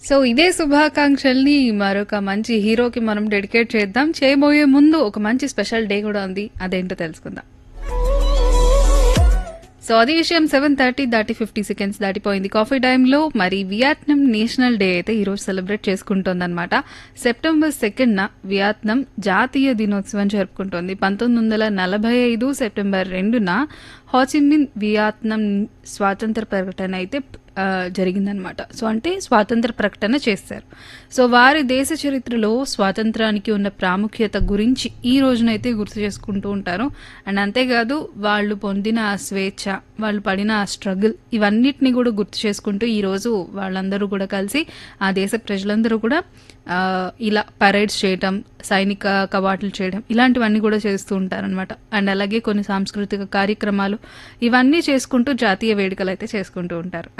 so ఇదే శుభాకాంక్షల్ని మరొక మంచి హీరోకి మనం డెడికేట్ చేద్దాం చేయబోయే ముందు ఒక మంచి స్పెషల్ డే కూడా ఉంది అదేంటో తెలుసుకుందాం సో అది విషయం సెవెన్ థర్టీ దాటి ఫిఫ్టీ సెకండ్స్ దాటిపోయింది కాఫీ టైంలో మరి వియత్నాం నేషనల్ డే అయితే ఈరోజు సెలబ్రేట్ చేసుకుంటోందన్నమాట సెప్టెంబర్ సెకండ్న వియత్నాం జాతీయ దినోత్సవం జరుపుకుంటోంది పంతొమ్మిది వందల నలభై ఐదు సెప్టెంబర్ రెండున హాచిమిన్ వియత్నాం స్వాతంత్ర ప్రకటన అయితే ఆ, జరిగిందనమాట సో అంటే స్వాతంత్ర ప్రకటన చేశారు సో వారి దేశ చరిత్రలో స్వాతంత్రానికి ఉన్న ప్రాముఖ్యత గురించి ఈ రోజునైతే గుర్తు చేసుకుంటూ ఉంటారు అండ్ అంతేకాదు వాళ్ళు పొందిన ఆ స్వేచ్ఛ వాళ్ళు పడిన ఆ స్ట్రగుల్ ఇవన్నిటిని కూడా గుర్తు చేసుకుంటూ ఈ రోజు వాళ్ళందరూ కూడా కలిసి ఆ దేశ ప్రజలందరూ కూడా ఆ, ఇలా పరేడ్స్ చేయటం సైనిక కవాట్లు చేయడం ఇలాంటివన్నీ కూడా చేస్తూ ఉంటారనమాట అండ్ అలాగే కొన్ని సాంస్కృతిక కార్యక్రమాలు ఇవన్నీ చేసుకుంటూ జాతీయ వేడుకలు అయితే చేసుకుంటూ ఉంటారు